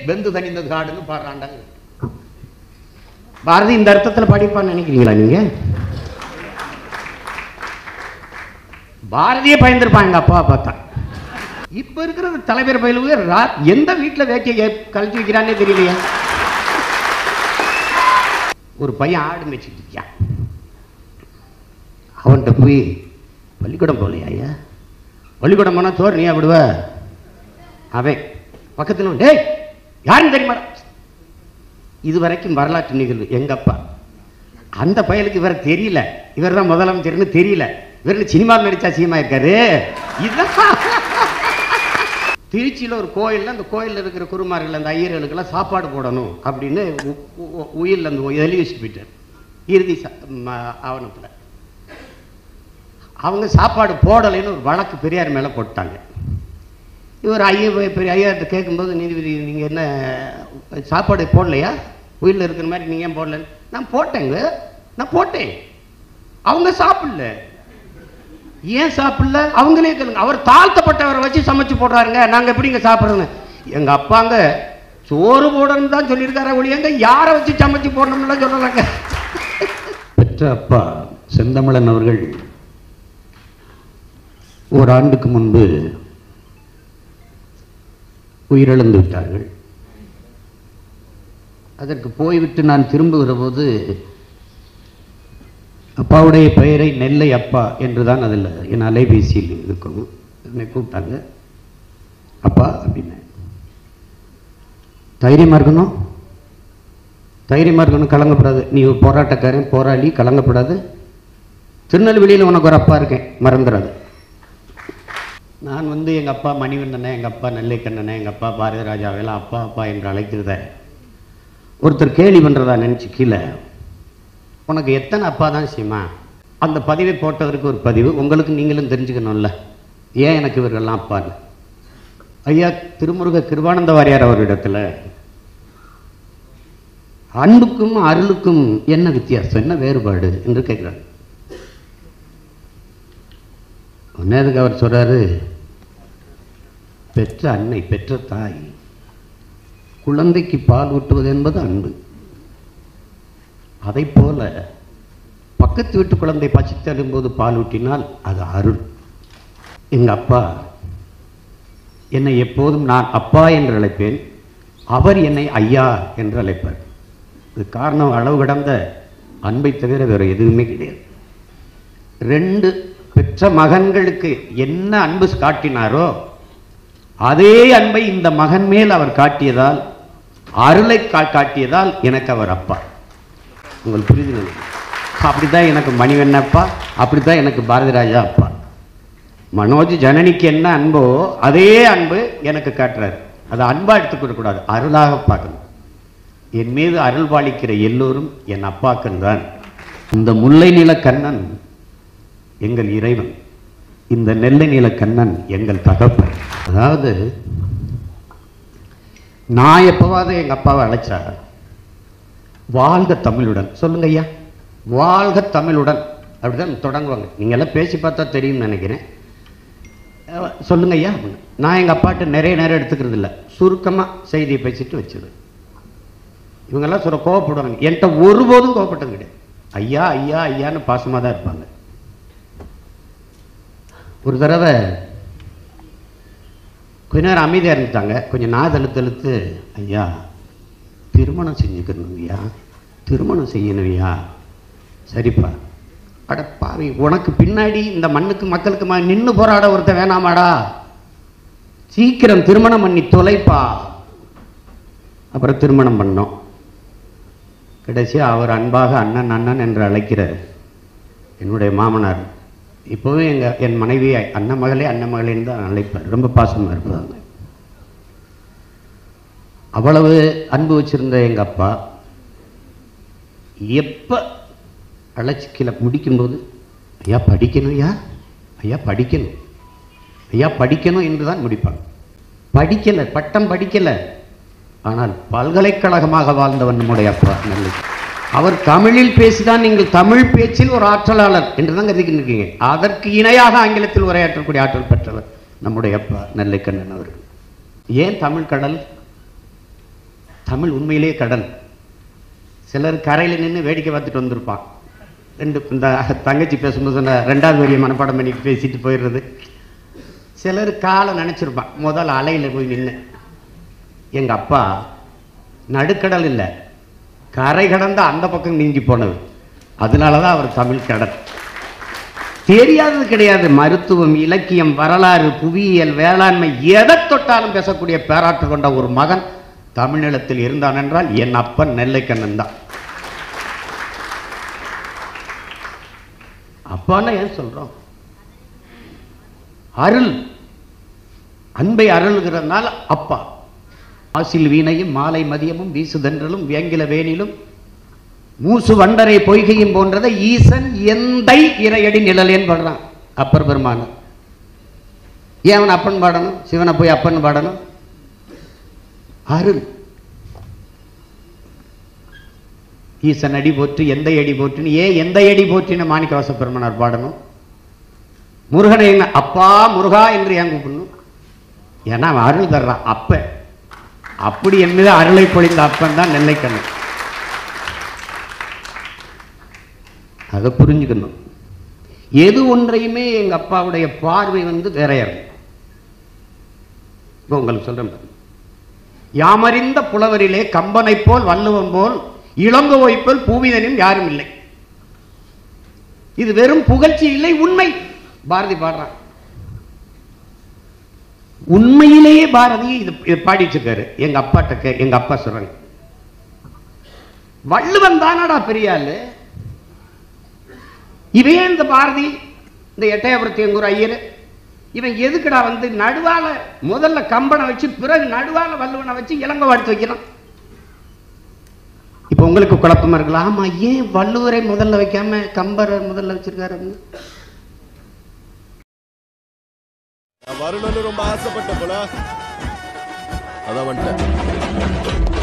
வெந்து தணிந்தது காடுன்னு பாடுறாண்டாங்க பாரதி இந்த அர்த்தத்தில் படிப்பான்னு நினைக்கிறீங்களா நீங்க பாரதியே பயந்துருப்பான் எங்க அப்பா பார்த்தா இப்ப இருக்கிற தலைவர் பயிலுவே ரா- எந்த வீட்டுல வேட்டியை கழிச்சு வைக்கிறானே தெரியலையா ஒரு பையன் ஆடு மேய்ச்சிட்டு இருக்கான் அவன்கிட்ட போய் பள்ளிக்கூடம் போகலையா ஐயா பள்ளிக்கூடம் போனால் சோறு நீ விடுவ அவன் பக்கத்தில் வந்து, டேய் யாருன்னு தெரியுமா இது வரைக்கும் வரலாற்று நிகழ்வு எங்க அப்பா அந்த பயலுக்கு இவரை தெரியல இவர் தான் முதலமைச்சர்னு தெரியல இவர் சினிமாவில் நடிச்சா சீமா இருக்காரு இதுதான் திருச்சியில் ஒரு கோயிலில் அந்த கோயிலில் இருக்கிற குருமார்கள் அந்த ஐயர்களுக்கெல்லாம் சாப்பாடு போடணும் அப்படின்னு உ- உ- உயிரில் அந்த எழுதி வச்சுட்டு போயிட்டார் இறுதி ஆவணத்தில் அவங்க சாப்பாடு போடலைன்னு ஒரு வழக்கு பெரியார் மேலே போட்டாங்க இவர் ஐயா பெரிய ஐயாட்ட கேட்கும்போது நீதிபதி நீங்கள் என்ன சாப்பாடு போடலையா உயிரில் இருக்கிற மாதிரி நீங்கள் ஏன் போடலன்னு நான் போட்டேங்க நான் போட்டேன் அவங்க சாப்பிடல ஏன் சாப்பிடல அவங்களே கேளுங்க அவர் தாழ்த்தப்பட்டவரை வச்சு சமைச்சு போடுறாருங்க நாங்கள் எப்படிங்க சாப்பிட்றோங்க எங்கள் அப்பாங்க சோறு போடணும்னு தான் சொல்லியிருக்காரு ஒழியங்க யாரை வச்சு சமைச்சு போடணும்லாம் சொல்லலாங்க பெற்ற அப்பா செந்தமிழன் அவர்கள் ஒரு ஆண்டுக்கு முன்பு உயிரிழந்து விட்டார்கள் அதற்கு போய்விட்டு நான் திரும்புகிற போது அப்பாவுடைய பெயரை நெல்லை அப்பா என்று தான் அதில் என் அலைபேசியில் இருக்கணும் என்னை கூப்பிட்டாங்க அப்பா அப்படின்னு தைரியமாக இருக்கணும் தைரியமாக இருக்கணும் கலங்கப்படாது நீ ஒரு போராட்டக்காரன் போராளி கலங்கப்படாது திருநெல்வேலியில் உனக்கு ஒரு அப்பா இருக்கேன் மறந்துடாது நான் வந்து எங்கள் அப்பா மணிவண்ணனை எங்கள் அப்பா நெல்லைக்கண்ணனை எங்கள் அப்பா பாரதி ராஜாவெல்லாம் அப்பா அப்பா என்று அழைக்கிறத ஒருத்தர் கேலி பண்ணுறதா நினச்சி கீழே உனக்கு எத்தனை அப்பா தான் சீமா அந்த பதிவை போட்டவருக்கு ஒரு பதிவு உங்களுக்கு நீங்களும் தெரிஞ்சுக்கணும்ல ஏன் எனக்கு இவர்கள்லாம் அப்பான்னு ஐயா திருமுருக கிருபானந்த வாரியார் அவரிடத்துல அன்புக்கும் அருளுக்கும் என்ன வித்தியாசம் என்ன வேறுபாடு என்று கேட்கிறார் உடனே அவர் சொல்றாரு பெற்ற அன்னை பெற்ற தாய் குழந்தைக்கு பால் ஊட்டுவது என்பது அன்பு அதை போல பக்கத்து வீட்டு குழந்தை பசி தரும்போது பால் ஊட்டினால் அது அருள் எங்க அப்பா என்னை எப்போதும் நான் அப்பா என்று அழைப்பேன் அவர் என்னை ஐயா என்று அழைப்பார் இது காரணம் அளவு கடந்த அன்பை தவிர வேறு எதுவுமே கிடையாது ரெண்டு பெற்ற மகன்களுக்கு என்ன அன்பு காட்டினாரோ அதே அன்பை இந்த மகன் மேல் அவர் காட்டியதால் அருளை கா- காட்டியதால் எனக்கு அவர் அப்பா உங்களுக்கு புரியுதுங்க அப்படித்தான் எனக்கு மணிவண்ண அப்பா அப்படித்தான் எனக்கு பாரதி ராஜா அப்பா மனோஜ் ஜனனிக்கு என்ன அன்போ அதே அன்பு எனக்கு காட்டுறாரு அதை அன்பா எடுத்துக்கிட கூடாது அருளாக பார்க்கணும் என் மீது அருள் பாலிக்கிற எல்லோரும் என் அப்பாக்கள் தான் இந்த முல்லை நில கண்ணன் எங்கள் இறைவன் இந்த நெல்லை நில கண்ணன் எங்கள் தகப்பன் அதாவது நான் எப்பவாவது எங்க அப்பாவை அழைச்சா வாழ்க தமிழுடன் சொல்லுங்க ஐயா வாழ்க தமிழுடன் அப்படிதான் தொடங்குவாங்க நீங்க எல்லாம் பேசி பார்த்தா தெரியும்னு நினைக்கிறேன் அஹ் சொல்லுங்க ஐயா அப்படின்னு. நான் எங்க அப்பாட்ட நிறைய நேரம் எடுத்துக்கிறது இல்லை சுருக்கமா செய்தியை பேசிட்டு வச்சிடு இவங்கெல்லாம் சொல்ல கோவப்படுவாங்க என்கிட்ட ஒருபோதும் கோவப்பட்டது கிடையாது ஐயா ஐயா ஐயான்னு பாசமா தான் இருப்பாங்க ஒரு தடவை கொஞ்ச நேரம் அமைதியாக இருந்துட்டாங்க கொஞ்சம் நாது அழுத்து அழுத்து ஐயா திருமணம் செஞ்சுக்கணும் ஐயா திருமணம் செய்யணும் ஐயா சரிப்பா அட பாவி உனக்கு பின்னாடி இந்த மண்ணுக்கு மக்களுக்கு நின்று போராட ஒருத்தன் வேணாமாடா சீக்கிரம் திருமணம் பண்ணி தொலைப்பா அப்புறம் திருமணம் பண்ணோம் கடைசியா அவர் அன்பாக அண்ணன் அண்ணன் என்று அழைக்கிற என்னுடைய மாமனார் இப்போவே எங்க என் மனைவியை அண்ணன் மகளே அண்ணன் மகளேன்னு தான் அழைப்பார் ரொம்ப பாசமா இருப்பாங்க அவ்வளவு அன்பு வச்சிருந்த எங்க அப்பா எப்ப அழைச்சி கீழே முடிக்கும்போது ஐயா படிக்கணும் ஐயா ஐயா படிக்கணும் ஐயா படிக்கணும் என்று தான் முடிப்பாங்க படிக்கல பட்டம் படிக்கல ஆனால் பல்கலைக்கழகமாக வாழ்ந்தவன் நம்முடைய அப்பா நல்ல அவர் தமிழில் பேசிதான் நீங்கள் தமிழ் பேச்சில் ஒரு ஆற்றலாளர் என்று தான் கருதிக்கிட்டு அதற்கு இணையாக ஆங்கிலத்தில் உரையாற்றக்கூடிய ஆற்றல் பெற்றவர் நம்முடைய அப்பா நெல்லைக்கண்ணன் அவர்கள் ஏன் தமிழ் கடல் தமிழ் உண்மையிலேயே கடல் சிலர் கரையில் நின்று வேடிக்கை பார்த்துட்டு வந்திருப்பான் ரெண்டு இந்த தங்கச்சி பேசும்போது சொன்ன ரெண்டாவது வரியை மனப்பாடம் பண்ணிட்டு பேசிட்டு போயிடுறது சிலர் காலை நினச்சிருப்பான் முதல் அலையில் போய் நின்று எங்கள் அப்பா நடுக்கடல் இல்லை கரை கடந்த அந்த பக்கம் நீங்கி போனது அதனால தான் அவர் தமிழ் கடல் தெரியாதது கிடையாது மருத்துவம் இலக்கியம் வரலாறு புவியியல் வேளாண்மை எதை தொட்டாலும் பேசக்கூடிய பேராற்று கொண்ட ஒரு மகன் தமிழ்நிலத்தில் இருந்தான் என்றால் என் அப்பன் நெல்லைக்கண்ணன் தான் அப்பான்னா ஏன் சொல்றோம் அருள் அன்பை அருள்கிறதுனால அப்பா ஆசில் வீணையும் மாலை மதியமும் வீசுதன்றலும் வேங்கில வேனிலும் மூசு வண்டரை பொய்கையும் போன்றதை ஈசன் எந்தை இறையடி நிழலேன்னு பாடுறான் அப்பர் பெருமான ஏன் அவன் அப்பன் பாடணும் சிவனை போய் அப்பன் பாடணும் அருள் ஈசன் அடி போற்று எந்த அடி போற்றுன்னு ஏன் எந்த அடி போற்றின்னு மாணிக்கவாச பெருமனார் பாடணும் முருகனை என்ன அப்பா முருகா என்று ஏன் கூப்பிடணும் ஏன்னா அவன் அருள் தர்றான் அப்ப அப்படி என் மீது அருளை பொழிந்த அப்பன் தான் நெல்லைக்கண்ணன் அதை புரிஞ்சுக்கணும் எது ஒன்றையுமே எங்க அப்பாவுடைய பார்வை வந்து வேறையா இருக்கும் இப்போ உங்களுக்கு சொல்றேன் பாருங்க. யாமறிந்த புலவரிலே கம்பனைப் போல் வள்ளுவன் போல் இளங்கோவை போல் பூவிதனும் யாரும் இல்லை இது வெறும் புகழ்ச்சி இல்லை உண்மை பாரதி பாடுறான் உண்மையிலேயே பாரதி இது இது பாடி வச்சிருக்காரு எங்க அப்பாட்ட கே- எங்க அப்பா சொல்றாங்க வள்ளுவன் தானடா பெரிய ஆளு இவன் ஏன் இந்த பாரதி இந்த எட்டயபுரத்தி எங்கூர் ஐயர் இவன் எதுக்குடா வந்து நடுவால முதல்ல கம்பனை வச்சு பிறகு நடுவால வள்ளுவனை வச்சு இளங்கோ எடுத்து வைக்கிறான் இப்போ உங்களுக்கு குழப்பமா இருக்கலாம் ஆமா ஏன் வள்ளுவரை முதல்ல வைக்காம கம்பரை முதல்ல வச்சிருக்காரு அப்படின்னு? நான் வரணும்னு ரொம்ப ஆசைப்பட்ட போல அதான் வந்துட்டேன்